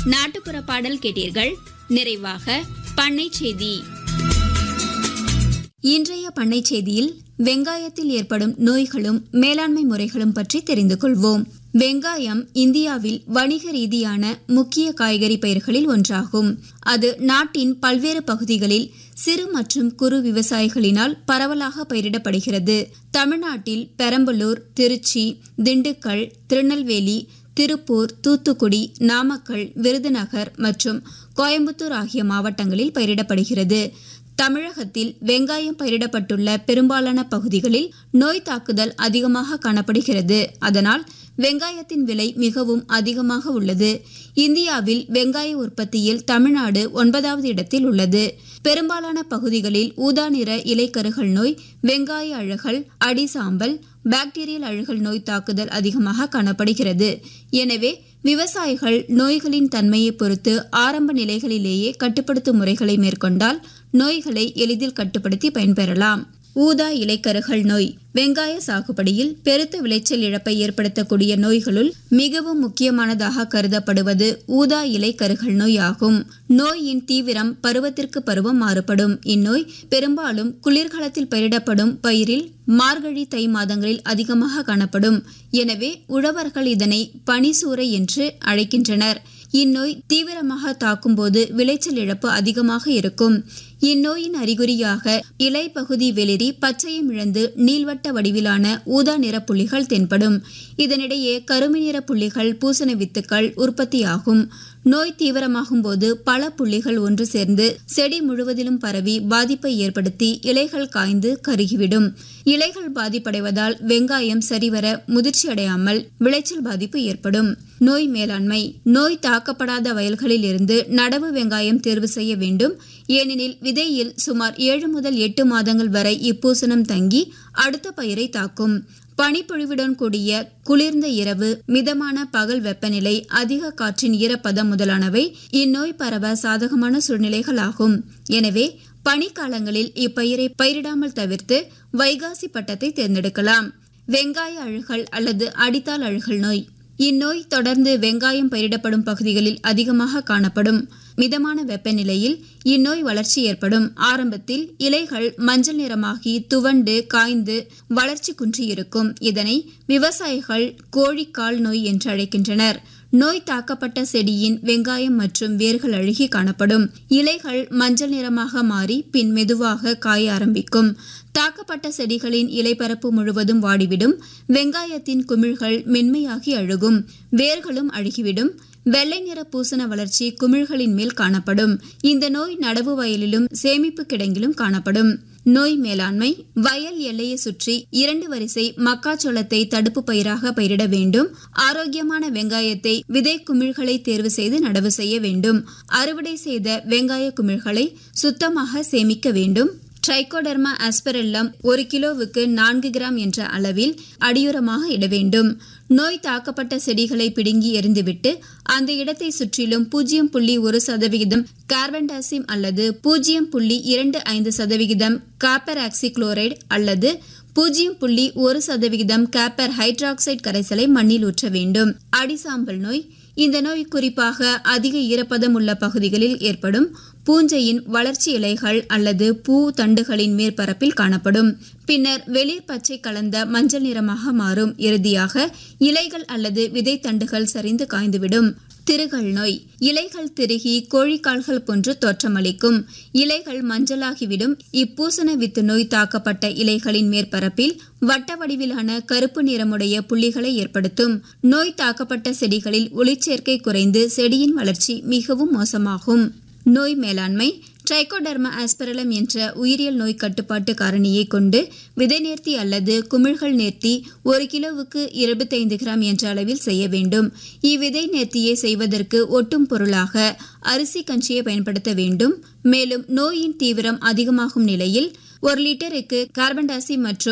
நாட்டுப்புற பாடல் கேட்டீர்கள் நிறைவாக பண்ணை செய்தி இன்றைய பண்ணை செய்தியில் வெங்காயத்தில் ஏற்படும் நோய்களும் மேலாண்மை முறைகளும் பற்றி தெரிந்து கொள்வோம் வெங்காயம் இந்தியாவில் வணிக ரீதியான முக்கிய காய்கறி பயிர்களில் ஒன்றாகும் அது நாட்டின் பல்வேறு பகுதிகளில் சிறு மற்றும் குறு விவசாயிகளினால் பரவலாக பயிரிடப்படுகிறது தமிழ்நாட்டில் பெரம்பலூர் திருச்சி திண்டுக்கல் திருநெல்வேலி திருப்பூர் தூத்துக்குடி நாமக்கல் விருதுநகர் மற்றும் கோயம்புத்தூர் ஆகிய மாவட்டங்களில் பயிரிடப்படுகிறது தமிழகத்தில் வெங்காயம் பயிரிடப்பட்டுள்ள பெரும்பாலான பகுதிகளில் நோய் தாக்குதல் அதிகமாக காணப்படுகிறது அதனால் வெங்காயத்தின் விலை மிகவும் அதிகமாக உள்ளது இந்தியாவில் வெங்காய உற்பத்தியில் தமிழ்நாடு ஒன்பதாவது இடத்தில் உள்ளது பெரும்பாலான பகுதிகளில் ஊதா நிற இலைக்கருகள் நோய் வெங்காய அழுகல் அடிசாம்பல் பாக்டீரியல் அழுகல் நோய் தாக்குதல் அதிகமாக காணப்படுகிறது எனவே விவசாயிகள் நோய்களின் தன்மையை பொறுத்து ஆரம்ப நிலைகளிலேயே கட்டுப்படுத்தும் முறைகளை மேற்கொண்டால் நோய்களை எளிதில் கட்டுப்படுத்தி பயன்பெறலாம் ஊதா இலைக்கருகள் நோய் வெங்காய சாகுபடியில் பெருத்த விளைச்சல் இழப்பை ஏற்படுத்தக்கூடிய நோய்களுள் மிகவும் முக்கியமானதாக கருதப்படுவது ஊதா இலைக்கருகள் நோய் ஆகும் நோயின் தீவிரம் பருவத்திற்கு பருவம் மாறுபடும் இந்நோய் பெரும்பாலும் குளிர்காலத்தில் பயிரிடப்படும் பயிரில் மார்கழி தை மாதங்களில் அதிகமாக காணப்படும் எனவே உழவர்கள் இதனை பனிசூறை என்று அழைக்கின்றனர் இந்நோய் தீவிரமாக தாக்கும்போது விளைச்சல் இழப்பு அதிகமாக இருக்கும் இந்நோயின் அறிகுறியாக இலை பகுதி வெளிரி பச்சையம் இழந்து நீள்வட்ட வடிவிலான ஊதா நிற புள்ளிகள் தென்படும் இதனிடையே கருமை நிற புள்ளிகள் பூசண வித்துக்கள் உற்பத்தியாகும் நோய் தீவிரமாகும் போது பல புள்ளிகள் ஒன்று சேர்ந்து செடி முழுவதிலும் பரவி பாதிப்பை ஏற்படுத்தி இலைகள் காய்ந்து கருகிவிடும் இலைகள் பாதிப்படைவதால் வெங்காயம் சரிவர முதிர்ச்சி அடையாமல் விளைச்சல் பாதிப்பு ஏற்படும் நோய் மேலாண்மை நோய் தாக்கப்படாத வயல்களில் இருந்து நடவு வெங்காயம் தேர்வு செய்ய வேண்டும் ஏனெனில் விதையில் சுமார் ஏழு முதல் எட்டு மாதங்கள் வரை இப்பூசணம் தங்கி அடுத்த பயிரை தாக்கும் பனிப்பொழிவுடன் கூடிய குளிர்ந்த இரவு மிதமான பகல் வெப்பநிலை அதிக காற்றின் ஈரப்பதம் முதலானவை இந்நோய் பரவ சாதகமான சூழ்நிலைகளாகும் எனவே பனிக்காலங்களில் இப்பயிரை பயிரிடாமல் தவிர்த்து வைகாசி பட்டத்தை தேர்ந்தெடுக்கலாம் வெங்காய அழுகல் அல்லது அடித்தால் அழுகல் நோய் இந்நோய் தொடர்ந்து வெங்காயம் பயிரிடப்படும் பகுதிகளில் அதிகமாக காணப்படும் மிதமான வெப்பநிலையில் இந்நோய் வளர்ச்சி ஏற்படும் ஆரம்பத்தில் இலைகள் மஞ்சள் நிறமாகி துவண்டு காய்ந்து வளர்ச்சி குன்றியிருக்கும் இதனை விவசாயிகள் கோழிக்கால் நோய் என்று அழைக்கின்றனர் நோய் தாக்கப்பட்ட செடியின் வெங்காயம் மற்றும் வேர்கள் அழுகி காணப்படும் இலைகள் மஞ்சள் நிறமாக மாறி பின் மெதுவாக காய ஆரம்பிக்கும் தாக்கப்பட்ட செடிகளின் இலைப்பரப்பு முழுவதும் வாடிவிடும் வெங்காயத்தின் குமிழ்கள் மென்மையாகி அழுகும் வேர்களும் அழுகிவிடும் வெள்ளை நிற பூசண வளர்ச்சி குமிழ்களின் மேல் காணப்படும் இந்த நோய் நடவு வயலிலும் சேமிப்பு கிடங்கிலும் காணப்படும் நோய் மேலாண்மை வயல் எல்லையை சுற்றி இரண்டு வரிசை மக்காச்சோளத்தை தடுப்பு பயிராக பயிரிட வேண்டும் ஆரோக்கியமான வெங்காயத்தை விதை குமிழ்களை தேர்வு செய்து நடவு செய்ய வேண்டும் அறுவடை செய்த வெங்காய குமிழ்களை சுத்தமாக சேமிக்க வேண்டும் ட்ரைகோடர்மா ஆஸ்பரெல்லம் ஒரு கிலோவுக்கு நான்கு கிராம் என்ற அளவில் அடியுரமாக இட வேண்டும் நோய் தாக்கப்பட்ட செடிகளை பிடுங்கி எரிந்துவிட்டு அந்த இடத்தை சுற்றிலும் பூஜ்ஜியம் புள்ளி ஒரு சதவிகிதம் கார்பன்டாசிம் அல்லது பூஜ்ஜியம் புள்ளி இரண்டு ஐந்து சதவிகிதம் காப்பர் ஆக்சிக்ளோரைடு அல்லது பூஜ்ஜியம் புள்ளி ஒரு சதவிகிதம் காப்பர் ஹைட்ராக்சைடு கரைசலை மண்ணில் ஊற்ற வேண்டும் அடிசாம்பல் நோய் இந்த நோய் குறிப்பாக அதிக ஈரப்பதம் உள்ள பகுதிகளில் ஏற்படும் பூஞ்சையின் வளர்ச்சி இலைகள் அல்லது பூ தண்டுகளின் மேற்பரப்பில் காணப்படும் பின்னர் வெளிர் பச்சை கலந்த மஞ்சள் நிறமாக மாறும் இறுதியாக இலைகள் அல்லது விதை தண்டுகள் சரிந்து காய்ந்துவிடும் திருகள் நோய் இலைகள் திருகி கோழிக்கால்கள் போன்று தோற்றமளிக்கும் இலைகள் மஞ்சளாகிவிடும் இப்பூசண வித்து நோய் தாக்கப்பட்ட இலைகளின் மேற்பரப்பில் வட்ட வடிவிலான கருப்பு நிறமுடைய புள்ளிகளை ஏற்படுத்தும் நோய் தாக்கப்பட்ட செடிகளில் ஒளிச்சேர்க்கை குறைந்து செடியின் வளர்ச்சி மிகவும் மோசமாகும் நோய் மேலாண்மை ட்ரைகோடர்மா ஆஸ்பரலம் என்ற உயிரியல் நோய் கட்டுப்பாட்டு காரணியை கொண்டு விதை நேர்த்தி அல்லது குமிழ்கள் நேர்த்தி ஒரு கிலோவுக்கு இருபத்தைந்து கிராம் என்ற அளவில் செய்ய வேண்டும் இவ்விதை நேர்த்தியை செய்வதற்கு ஒட்டும் பொருளாக அரிசி கஞ்சியை பயன்படுத்த வேண்டும் மேலும் நோயின் தீவிரம் அதிகமாகும் நிலையில் ஒரு லிட்டருக்கு கார்பன் டை மற்றும்